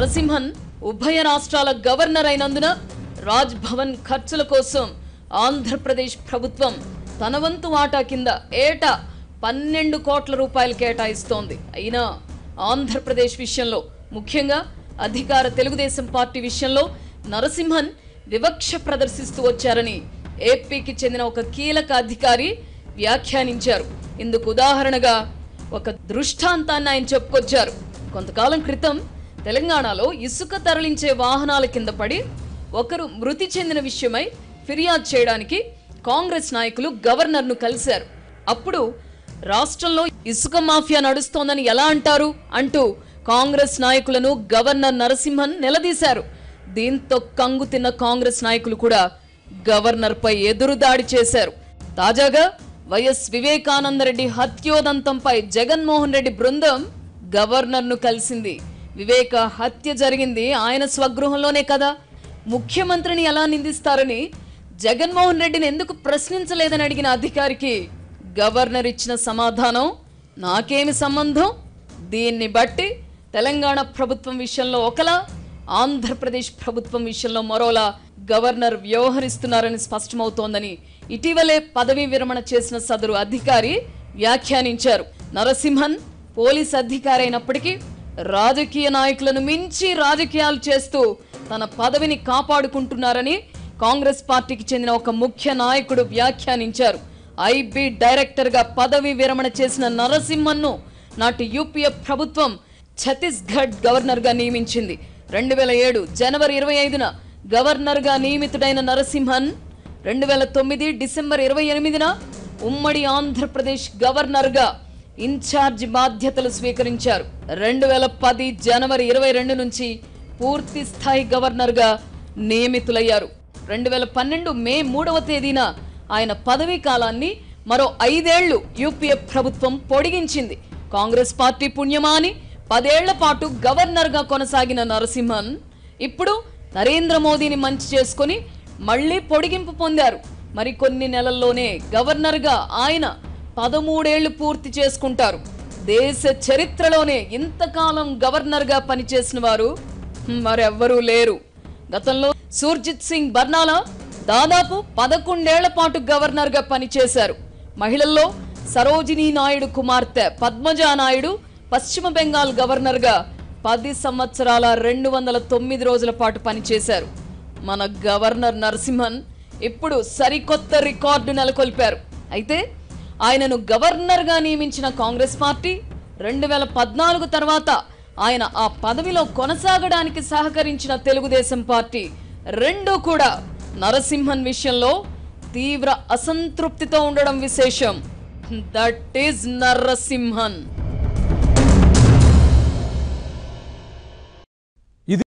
నరసింహన్ ఉభయ రాష్ట్రాల గవర్నర్ అయినందున రాజ్ భవన్ ఖర్చుల కోసం ఆంధ్రప్రదేశ్ ప్రభుత్వం తన వంతు వాటా కింద ఏటా పన్నెండు కోట్ల రూపాయలు కేటాయిస్తోంది అయినా ఆంధ్రప్రదేశ్ విషయంలో ముఖ్యంగా అధికార తెలుగుదేశం పార్టీ విషయంలో నరసింహన్ వివక్ష ప్రదర్శిస్తూ వచ్చారని ఏపీకి చెందిన ఒక కీలక అధికారి వ్యాఖ్యానించారు ఇందుకు ఉదాహరణగా ఒక దృష్టాంతాన్ని ఆయన చెప్పుకొచ్చారు కొంతకాలం క్రితం తెలంగాణలో ఇసుక తరలించే వాహనాల కింద పడి ఒకరు మృతి చెందిన విషయమై ఫిర్యాదు చేయడానికి కాంగ్రెస్ నాయకులు గవర్నర్ను కలిశారు అప్పుడు రాష్ట్రంలో ఇసుక మాఫియా నడుస్తోందని ఎలా అంటారు అంటూ కాంగ్రెస్ నాయకులను గవర్నర్ నరసింహన్ నిలదీశారు దీంతో కంగు తిన్న కాంగ్రెస్ నాయకులు కూడా గవర్నర్పై ఎదురుదాడి చేశారు తాజాగా వైఎస్ వివేకానందరెడ్డి హత్యోదంతంపై జగన్మోహన్ రెడ్డి బృందం గవర్నర్ను కలిసింది వివేక హత్య జరిగింది ఆయన స్వగృహంలోనే కదా ముఖ్యమంత్రిని ఎలా నిందిస్తారని జగన్మోహన్ రెడ్డిని ఎందుకు ప్రశ్నించలేదని అడిగిన అధికారికి గవర్నర్ ఇచ్చిన సమాధానం నాకేమి సంబంధం దీన్ని బట్టి తెలంగాణ ప్రభుత్వం విషయంలో ఒకలా ఆంధ్రప్రదేశ్ ప్రభుత్వం విషయంలో మరోలా గవర్నర్ వ్యవహరిస్తున్నారని స్పష్టమవుతోందని ఇటీవలే పదవీ విరమణ చేసిన సదరు అధికారి వ్యాఖ్యానించారు నరసింహన్ పోలీస్ అధికారి అయినప్పటికీ రాజకీయ నాయకులను మించి రాజకీయాలు చేస్తూ తన పదవిని కాపాడుకుంటున్నారని కాంగ్రెస్ పార్టీకి చెందిన ఒక ముఖ్య నాయకుడు వ్యాఖ్యానించారు ఐబీ డైరెక్టర్ గా పదవి విరమణ చేసిన నరసింహన్ను నాటి యూపీఏ ప్రభుత్వం ఛత్తీస్గఢ్ గవర్నర్ గా నియమించింది రెండు వేల ఏడు జనవరి ఇరవై ఐదున గవర్నర్ గా నియమితుడైన నరసింహన్ రెండు వేల తొమ్మిది డిసెంబర్ ఇరవై ఎనిమిదిన ఉమ్మడి ఆంధ్రప్రదేశ్ గవర్నర్ గా ఇన్ఛార్జ్ బాధ్యతలు స్వీకరించారు రెండు వేల పది జనవరి ఇరవై రెండు నుంచి పూర్తి స్థాయి గవర్నర్ గా నియమితులయ్యారు రెండు వేల పన్నెండు మే మూడవ తేదీన ఆయన పదవీ కాలాన్ని మరో ఐదేళ్లు యూపీఏ ప్రభుత్వం పొడిగించింది కాంగ్రెస్ పార్టీ పుణ్యమా అని పదేళ్ల పాటు గవర్నర్ గా కొనసాగిన నరసింహన్ ఇప్పుడు నరేంద్ర మోదీని మంచి చేసుకొని మళ్ళీ పొడిగింపు పొందారు మరి కొన్ని నెలల్లోనే గవర్నర్ గా ఆయన పదమూడేళ్లు పూర్తి చేసుకుంటారు దేశ చరిత్రలోనే ఇంతకాలం గవర్నర్ గా పనిచేసిన వారు మరెవ్వరూ లేరు గతంలో సూర్జిత్ సింగ్ బర్నాలా దాదాపు పదకొండేళ్ల పాటు గవర్నర్ గా పనిచేశారు మహిళల్లో సరోజినీ నాయుడు కుమార్తె పద్మజా నాయుడు పశ్చిమ బెంగాల్ గవర్నర్ గా పది సంవత్సరాల రెండు వందల తొమ్మిది రోజుల పాటు పనిచేశారు మన గవర్నర్ నరసింహన్ ఇప్పుడు సరికొత్త రికార్డు నెలకొల్పారు అయితే ఆయనను గవర్నర్గా నియమించిన కాంగ్రెస్ పార్టీ రెండు వేల పద్నాలుగు తర్వాత ఆయన ఆ పదవిలో కొనసాగడానికి సహకరించిన తెలుగుదేశం పార్టీ రెండూ కూడా నరసింహన్ విషయంలో తీవ్ర అసంతృప్తితో ఉండడం విశేషం దట్ ఈజ్ నరసింహన్